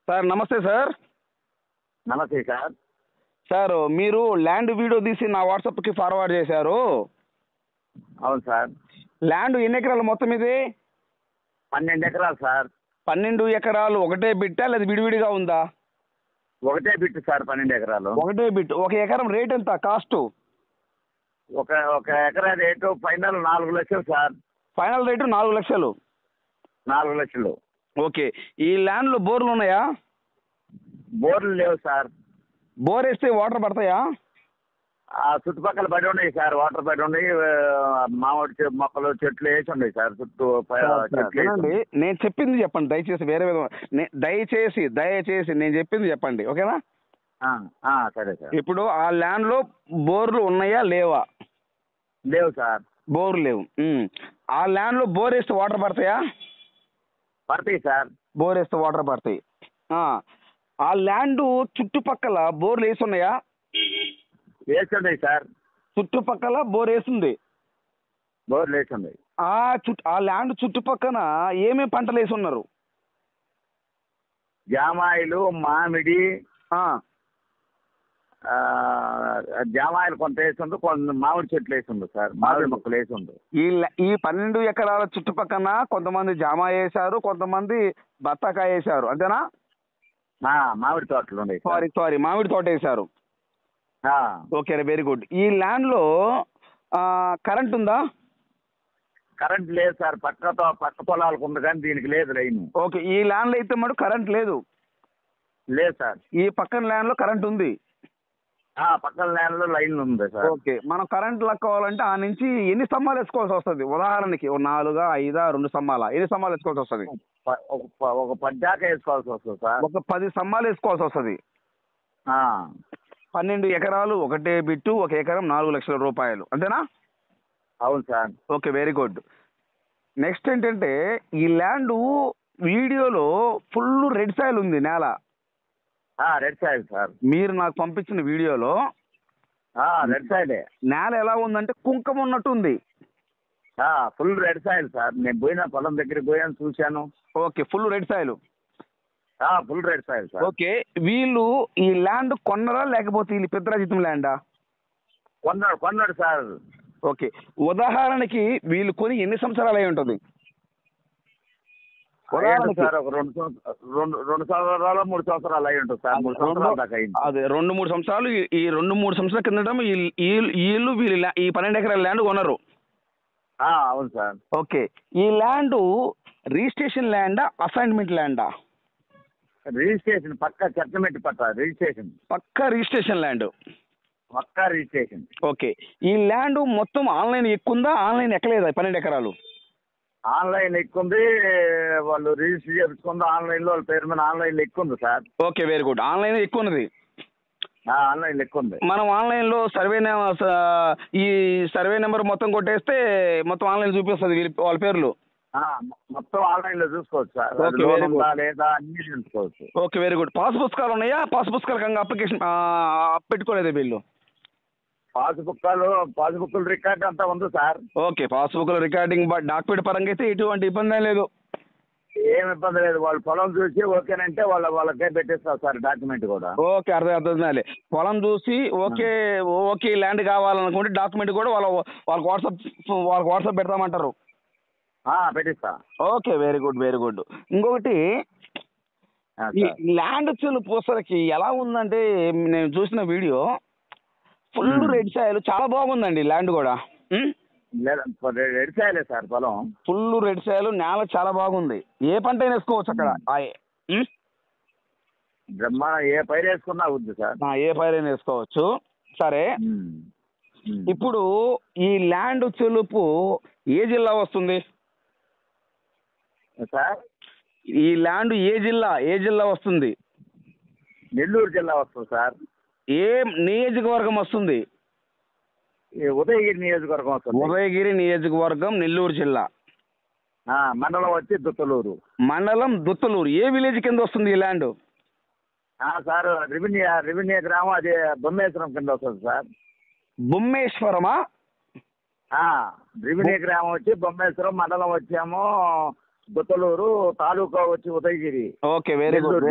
Sir నమస్తే sir నమస్తే sir sir మీరు ల్యాండ్ వీడియో తీసి నా వాట్సాప్కి ఫార్వర్డ్ చేశారు అవును సార్ ల్యాండ్ ఎన్ని ఎకరాలు మొత్తం ఇది పన్నెండు ఎకరాలు సార్ పన్నెండు ఎకరాలు ఒకటే బిట్టా లేదా విడివిడిగా ఉందా ఒకటే బిట్టు సార్ పన్నెండు ఎకరాలు ఒకటే బిట్ ఒక ఎకరం రేట్ ఎంత కాస్ట్ ఒక ఒక ఎకరా రేటు ఫైనల్ నాలుగు లక్షలు సార్ ఫైనల్ రేటు నాలుగు లక్షలు నాలుగు లక్షలు ఓకే ఈ ల్యాండ్లో బోర్లు ఉన్నాయా బోర్లు లేవు సార్ బోర్ వేస్తే వాటర్ పడతాయా ఆ చుట్టుపక్కల పడి ఉన్నాయి సార్ వాటర్ పడి ఉన్నాయి ఆ, మామిడి చె- మొక్కలు చెట్లు వేసి ఉన్నాయి సార్ చుట్టూ ప- చెట్లు వేసి వినండి ఉన్నాయి. నేను చెప్పింది చెప్పండి దయచేసి వేరే విధంగా నే- దయచేసి దయచేసి నేను చెప్పింది చెప్పండి ఓకేనా ఆ, ఆ, సరే సార్ ఇప్పుడు ఆ ల్యాండ్లో బోర్లు ఉన్నాయా లేవా లేవు సార్ బోర్ లేవు ఉమ్. ఆ ల్యాండ్లో బోర్ వేస్తే వాటర్ పడతాయా పడతాయి సార్ బోర్ వేస్తే వాటర్ పడతాయి ఆ. ఆ ల్యాండ్ చుట్టుపక్కల బోర్లు వేసి ఉన్నాయా వేసి ఉన్నాయి సార్ చుట్టుపక్కల బోర్ వేసింది బోర్లు వేసి ఉన్నాయి ఆ చుట్టూ ఆ ల్యాండ్ చుట్టుపక్కన ఏమేమి పంటలు వేసి ఉన్నారు జామాయిలు మామిడి ఆ. ఆ, జామాయిలు కొంత వేసి ఉంది కొంత మామిడి చెట్లు వేసి ఉంది సార్ మామిడి మొక్కలు వేసి ఉంది ఈ ల- ఈ పన్నెండు ఎకరాల చుట్టుపక్కన కొంతమంది జామ వేశారు కొంతమంది బత్తాకాయ వేశారు అంతేనా ఆ, మామిడి తోటలు ఉన్నాయి సార్ సారీ సారీ మామిడి తోట వేశారు ఆ, ఓకే వెరీ గుడ్ ఈ ల్యాండ్లో కరెంట్ ఉందా కరెంట్ లేదు సార్ పక్కతో పక్క పొలాలకు ఉంది కానీ దీనికి లేదు లైన్ ఓకే ఈ ల్యాండ్లో అయితే మటు కరెంట్ లేదు లేదు సార్ ఈ పక్కన ల్యాండ్లో కరెంట్ ఉంది ఆ, పక్కన ల్యాండ్లో లైన్ ఉంది సార్ ఓకే మనం కరెంట్ లక్కోవాలంటే ఆ నుంచి ఎన్ని స్తంభాలు వేసుకోవాల్సి వస్తుంది ఉదాహరణకి ఓ నాలుగా ఐదా రెండు స్తంభాల ఎన్ని స్తంభాలు వేసుకోవాల్సి వస్తుంది ప- ఒక ప- ఒక పద్దాక వేసుకోవాల్సి వస్తుంది సార్ ఒక పది స్తంభాలు వేసుకోవాల్సి వస్తుంది ఆ, పన్నెండు ఎకరాలు ఒకటే బిట్టు ఒక ఎకరం నాలుగు లక్షల రూపాయలు అంతేనా అవును sir okay very good next ఏంటంటే ఈ ల్యాండ్ వీడియోలో ఫుల్ రెడ్ సాయిల్ ఉంది నేల ఆ, రెడ్ సైడ్ సార్ మీరు నాకు పంపించిన వీడియోలో ఆ, రెడ్ సైడే నేల ఎలా ఉందంటే కుంకం ఉన్నట్టు ఉంది ఆ, ఫుల్ రెడ్ సైడ్ సార్ నేను పోయిన పొలం దగ్గరికి పోయాను చూశాను ఓకే ఫుల్ రెడ్ సాయిల్ ఆ, full red side sir okay వీళ్ళు ఈ ల్యాండ్ కొన్నరా లేకపోతే వీళ్ళు పెద్దరాజితం ల్యాండా కొన్నాడు కొన్నాడు సార్ ఓకే ఉదాహరణకి వీళ్ళు కొని ఎన్ని సంవత్సరాలు అయి ఉంటుంది అయ్యింది ఉదాహరణకి సార్ ఒక రెండు సంవత్స- రెండు రెండు సంవత్సరాలు మూడు సంవత్సరాలు అయి ఉంటుంది సార్ మూడు సంవత్సరాల దాకా అయింది అదే రెండు మూడు సంవత్సరాలు ఈ- ఈ రెండు మూడు సంవత్సరాల కిందట ఈ- ఈ- వీళ్ళు వీళ్ళు ల్యా- ఈ పన్నెండు ఎకరాల ల్యాండ్ కొన్నారు ఆ, అవును సార్ ఓకే ఈ ల్యాండ్ రిజిస్ట్రేషన్ ల్యాండా అసైన్మెంట్ ల్యాండా రిజిస్ట్రేషన్ పక్కా సెటిల్మెంట్ పట్టా రిజిస్ట్రేషన్ పక్కా రిజిస్ట్రేషన్ ల్యాండ్ పక్కా రిజిస్ట్రేషన్ ఓకే ఈ ల్యాండ్ మొత్తం ఆన్లైన్ ఎక్కుందా ఆన్లైన్ ఎక్కలేదా ఈ పన్నెండు ఎకరాలు ఆన్లైన్ ఎక్కుంది వాళ్ళు రిజిస్టర్ చేసుకుంది ఆన్లైన్ లో వాళ్ళ పేరు మీద ఆన్లైన్ లో ఎక్కుంది sir okay very good online ఎక్కువ ఉన్నది ఆ, ఆన్లైన్ ఎక్కుంది మనం ఆన్లైన్లో సర్వే నె- స- ఈ సర్వే నెంబర్ మొత్తం కొట్టేస్తే మొత్తం ఆన్లైన్ చూపిస్తుంది వీళ్ళ వాళ్ళ పేర్లు ఆ, మొత్తం ఆన్లైన్ లో చూసుకోవచ్చు సార్ అది Okay, లోన్ very good. ఉందా లేదా అన్ని చూసుకోవచ్చు ఓకే వెరీ గుడ్ పాస్ పుస్తకాలు ఉన్నాయా పాస్ పుస్తకాలు కంగా అప్లికేషన్ పెట్టుకోలేదు వీళ్ళు పాస్బుక్లు పాస్బుక్లు రికార్డ్ అంతా ఉంది సార్ ఓకే పాస్బుక్లో రికార్డింగ్ డాక్యుమెంట్ పరంగా అయితే ఎటువంటి ఇబ్బంది ఏం లేదు ఏం ఇబ్బంది లేదు వాళ్ళు పొలం చూసి ఓకేనంటే వాళ్ళ వాళ్ళకే పెట్టేస్తారు సార్ డాక్యుమెంట్ కూడా ఓకే అర్థం అర్థం పొలం చూసి ఓకే ఓకే ల్యాండ్ కావాలనుకుంటే డాక్యుమెంట్ కూడా వాళ్ళ వాళ్ళకి వాట్సాప్ వాళ్ళకి వాట్సాప్ పెడతామంటారు ఆ, పెట్టిస్తా okay very good very good ఇంకొకటి ఆ, ఈ సార్. ల్యాండ్ చెల్లు పూసలకి ఎలా ఉందంటే నేను చూసిన video full Hmm. Red soil చాలా బాగుందండి ల్యాండ్ కూడా లేదా రెడీ చేయలేదు సార్ పొలం ఫుల్ రెడ్ సాయిల్ నేల చాలా బాగుంది ఏ పంట అయినా వేసుకోవచ్చు అక్కడ ఆ ఏ- ఉమ్? బ్రహ్మాండ ఏ పైరు వేసుకున్నా అవుద్ది సార్ ఆ, ఏ పైర్ అయినా వేసుకోవచ్చు సరే ఉమ్. ఉమ్. ఇప్పుడు ఈ ల్యాండ్ చెలుపు ఏ జిల్లా వస్తుంది సార్ ఈ ల్యాండ్ ఏ జిల్లా ఏ జిల్లా వస్తుంది నెల్లూరు జిల్లా వస్తుంది సార్ ఏ నియోజకవర్గం వస్తుంది ఈ ఉదయగిరి నియోజకవర్గం వస్తుంది ఉదయగిరి నియోజకవర్గం నెల్లూరు జిల్లా ఆ, మండలం వచ్చి దుత్తలూరు మండలం దుత్తలూరు ఏ విలేజ్ కింద వస్తుంది ఈ ల్యాండ్ ఆ, సార్ రెవెన్యూ రెవెన్యూ గ్రామం అది బొమ్మేశ్వరం కింద వస్తుంది సార్ బొమ్మేశ్వరమా ఆ, రెవెన్యూ గ్రామం వచ్చి బొమ్మేశ్వరం మండలం వచ్చేమో దుత్తలూరు తాలూకా వచ్చి Udayagiri okay very good Nellore very జిల్లా. గుడ్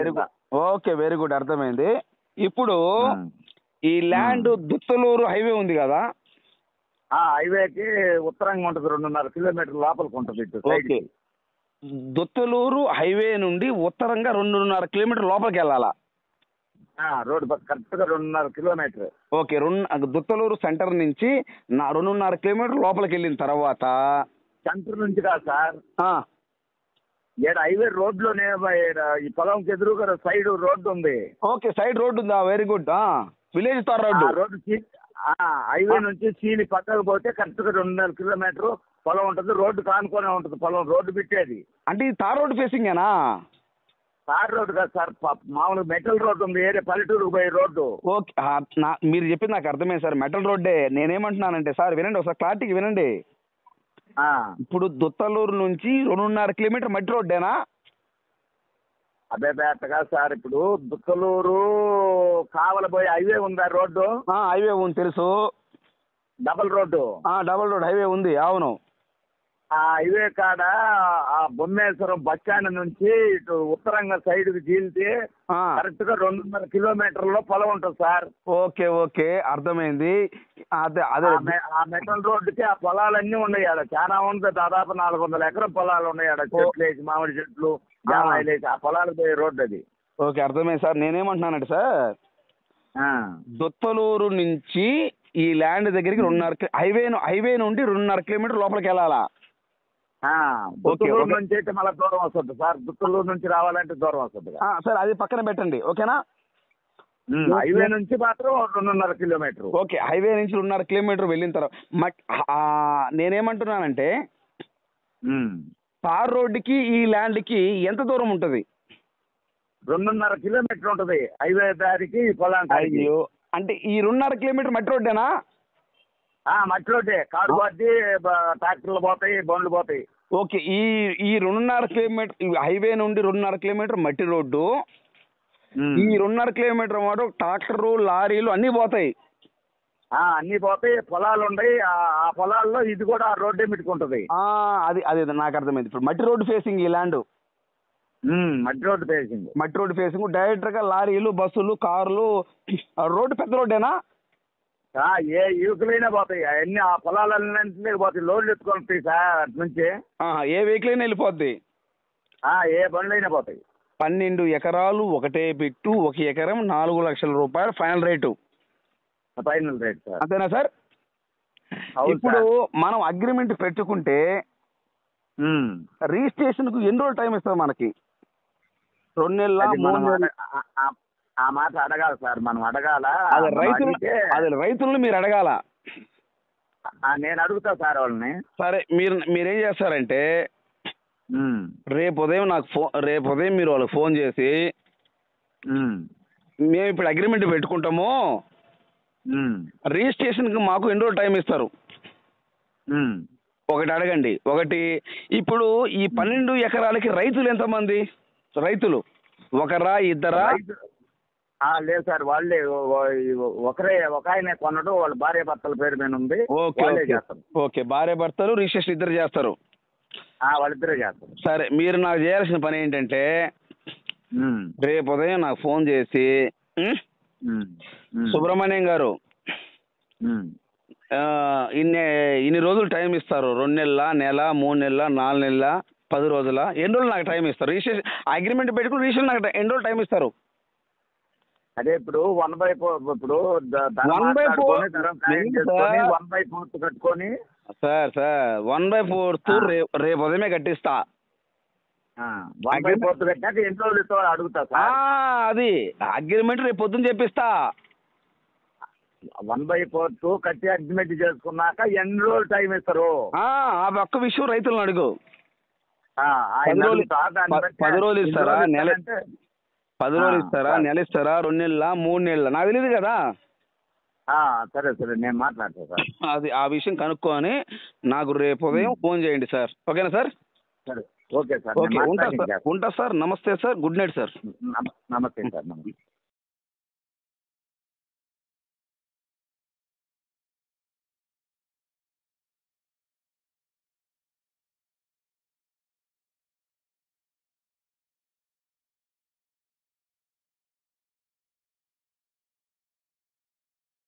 ఓకే వెరీ గుడ్ అర్థమైంది ఇప్పుడు ఆ. ఈ ల్యాండ్ దుత్తలూరు హైవే ఉంది కదా ఆ హైవేకి ఉత్తరంగా ఉంటుంది రెండున్నర కిలోమీటర్ లోపలికి ఉంటుంది ఇటు సైడ్ ఓకే దుత్తలూరు హైవే నుండి ఉత్తరంగా రెండున్నర కిలోమీటర్ లోపలికి వెళ్ళాలా రోడ్ కరెక్ట్ గా రెండున్నర కిలోమీటర్ ఓకే రెండు దుత్తలూరు సెంటర్ నుంచి నా రెండున్నర కిలోమీటర్ లోపలికి వెళ్ళిన తర్వాత సెంటర్ నుంచి కాదు సార్ ఆ, ఈడ హైవే రోడ్లోనే ఈడ ఈ పొలంకి ఎదురుగా సైడ్ రోడ్డు ఉంది ఓకే సైడ్ రోడ్డు ఉందా వెరీ గుడ్ విలేజ్ తార్ ఆ రోడ్డు రోడ్డు చీ- ఆ హైవే నుంచి చీలి పక్కకు పోతే కరెక్ట్ గా రెండున్నర కిలోమీటర్ పొలం ఉంటుంది రోడ్డు కానుకొనే ఉంటుంది పొలం రోడ్డు పెట్టేది అంటే ఇది తార్ రోడ్డు ఫేసింగేనా తార్ రోడ్డు కాదు సార్ ప- మామూలు మెటల్ రోడ్డు ఉంది ఏరే పల్లెటూరుకు పోయే రోడ్డు ఓకే ఆ, నా మీరు చెప్పింది నాకు అర్థమైంది సార్ మెటల్ రోడ్డే నేనేమంటున్నానంటే సార్ వినండి ఒకసారి క్లారిటీకి వినండి ఆ, ఇప్పుడు దుత్తలూరు నుంచి రెండున్నర కిలోమీటర్ మట్టి రోడ్డేనా అదే బేటగా సార్ ఇప్పుడు దుక్కలూరు కావలబోయే హైవే ఉందా రోడ్డు ఆ, హైవే ఉంది తెలుసు డబల్ రోడ్డు ఆ, డబల్ రోడ్ హైవే ఉంది అవును ఆ హైవే కాడ ఆ బొమ్మేశ్వరం బస్ స్టాండ్ నుంచి ఇటు ఉత్తరంగా సైడ్ కి చీల్తే ఆ, కరెక్ట్ గా రెండున్నర కిలోమీటర్లో పొలం ఉంటుంది సార్ ఓకే ఓకే అర్థమైంది అదే అదే ఆ మె- ఆ మెటల్ రోడ్డుకి ఆ పొలాలన్నీ ఉన్నాయి ఆడ చాలా ఉంది దాదాపు నాలుగు వందల ఎకరం పొలాలు ఉన్నాయి ఆడ చెట్లు వేసి మామిడి చెట్లు జామాయిలు వేసి ఆ పొలాలకు పోయే రోడ్డు అది ఓకే అర్థమైంది సార్ నేనేమంటున్నానంటే సార్ ఆ. దుత్తలూరు నుంచి ఈ ల్యాండ్ దగ్గరికి రెండున్నర కి- హైవే ను- హైవే నుండి రెండున్నర కిలోమీటర్ లోపలికి వెళ్ళాలా ఆ, దుత్తలూరు ఓకే. నుంచి అయితే మళ్ళీ దూరం వస్తుంది సార్ దుత్తలూరు నుంచి రావాలంటే దూరం వస్తుంది ఆ, సార్ అది పక్కన పెట్టండి ఓకేనా ఉమ్, హైవే నుంచి మాత్రం రెండున్నర కిలోమీటర్ ఓకే హైవే నుంచి రెండున్నర కిలోమీటర్ వెళ్ళిన తర్వాత మట్ ఆ, నేనేమంటున్నానంటే తార్ రోడ్డుకి ఈ ల్యాండ్కి ఎంత దూరం ఉంటుంది రెండున్నర కిలోమీటర్ ఉంటుంది హైవే దారికి ఈ పొలానికి అయ్యో అంటే ఈ రెండున్నర కిలోమీటర్ మట్టి రోడ్డేనా ఆ, మట్టి రోడ్డే కారు పోద్ది బ- ట్రాక్టర్లు పోతాయి బండ్లు పోతాయి ఓకే ఈ ఈ రెండున్నర కిలోమీటర్ ఈ హైవే నుండి రెండున్నర కిలోమీటర్ మట్టి రోడ్డు ఉమ్. ఈ రెండున్నర కిలోమీటర్ మాట ట్రాక్టరు లారీలు అన్నీ పోతాయి ఆ, అన్నీ పోతాయి పొలాలు ఉన్నాయి ఆ ఆ పొలాల్లో ఇది కూడా ఆ రోడ్డే పెట్టుకుంటుంది ఆ, అది అది నాకు అర్థమైంది ఇప్పుడు మట్టి రోడ్డు ఫేసింగ్ ఈ ల్యాండ్ ఉమ్, మట్టి రోడ్డు పేసింది మట్టి రోడ్డు ఫేసింగ్ డైరెక్ట్గా లారీలు బస్సులు కార్లు ఆ రోడ్డు పెద్ద రోడ్డేనా ఆ, ఏ యువకులైనా పోతాయి అవన్నీ ఆ పొలాలన్నింటినీ పోతాయి లోడ్లు ఎత్తుకొని వస్తాయి సార్ అటు నుంచి ఆహా, ఏ వెహికల్ అయినా వెళ్ళిపోద్ది ఆ, ఏ బండ్లైనా పోతాయి పన్నెండు ఎకరాలు ఒకటే పెట్టు ఒక ఎకరం నాలుగు లక్షల రూపాయలు final rate final rate sir అంతేనా సార్ అవును ఇప్పుడు సార్. మనం అగ్రిమెంట్ పెట్టుకుంటే ఉమ్. రిజిస్ట్రేషన్కు ఎన్ని రోజులు టైం ఇస్తుంది మనకి రెండు నెలల అది మూడు మనం నెలలు అడగ- ఆ- ఆ- ఆ మాట అడగాలి సార్ మనం అడగాల అది మనం రైతులు అడిగితే, అది రైతులను మీరు అడగాల ఆ, నేను అడుగుతా సార్ వాళ్ళని సరే మీరు మీరేం చేస్తారంటే ఉమ్. రేపు ఉదయం నాకు ఫోన్ రేపు ఉదయం మీరు వాళ్ళకి ఫోన్ చేసి ఉమ్. మేము ఇప్పుడు అగ్రిమెంట్ పెట్టుకుంటాము ఉమ్. రిజిస్ట్రేషన్కి మాకు ఎన్ని రోజులు టైం ఇస్తారు ఉమ్. ఒకటి అడగండి ఒకటి ఇప్పుడు ఈ పన్నెండు ఎకరాలకి రైతులు ఎంతమంది రైతులు ఒకరా ఇద్దరా రైతు- ఆ, లేదు సార్ వాళ్ళే ఓ- ఓ- ఒకరే ఒక ఆయన కొనడు వాళ్ళ భార్య భర్తల పేరు మీద ఉంది ఓకే వాళ్ళే ఓకే చేస్తారు ఓకే భార్య భర్తలు రిజిస్ట్రేషన్ ఇద్దరు చేస్తారు ఆ, వాళ్ళిద్దరే చేస్తారు సరే మీరు నాకు చేయాల్సిన పని ఏంటంటే ఉమ్. రేపు ఉదయం నాకు ఫోన్ చేసి ఉం? ఉమ్. ఉమ్. సుబ్రహ్మణ్యం గారు ఉమ్. ఆ, ఇన్ని ఇన్ని రోజులు టైం ఇస్తారు రెండు నెలల నెల మూడు నెలల నాలుగు నెలల పది రోజుల ఎన్ని రోజులు నాకు టైం ఇస్తారు రిజిస్ట్రేషన్ అగ్రిమెంట్ పెట్టుకుని రిజిస్ట్రేషన్ నాకు ఎన్ని రోజులు టైం ఇస్తారు అదే ఇప్పుడు వన్ బై ఫోర్ ఇప్పుడు ద- ధర One by four? మాట్లాడుకొని, ధర ఖాయం లేదు చేసుకొని సార్. వన్ బై ఫోర్త్ కట్టుకొని sir sir one by fourth ఆ. రేపు రేపు ఉదయమే కట్టిస్తా వన్ బై Agreement- ఫోర్త్ కట్టాక ఎన్ని రోజులు ఇస్తారో అడుగుతా ఆ, సార్ అది అగ్రిమెంట్ రేపు పొద్దున్న చెప్పిస్తా వన్ బై ఫోర్త్ కట్టి అగ్రిమెంట్ చేసుకున్నాక ఎన్ని రోజులు టైం ఇస్తారు ఆ ఆ ఒక్క విషయం రైతులను అడుగు ఆ, ఆయన పది రోజులు- అడుగుతా, దాన్ని ప- బట్టి పది రోజులు ఎన్ని ఇస్తారా? రోజులు నెల- ఇస్తారంటే, పది రోజులు ఆ, ఇస్తారా సరే. నెల ఇస్తారా రెండు నెలల మూడు నెలల నాకు తెలియదు కదా ఆ, సరే సరే నేను మాట్లాడతా సార్ అది ఆ విషయం కనుక్కొని నాకు రేపు ఉదయం ఫోన్ చేయండి సార్ ఓకేనా సార్ సరే ఓకే సార్ ఓకే నేను ఉంటా మాట్లాడి సార్ చేస్తాను. ఉంటా సార్ నమస్తే సార్ గుడ్ నైట్ సార్ నమ- నమస్తే సార్ నమస్తే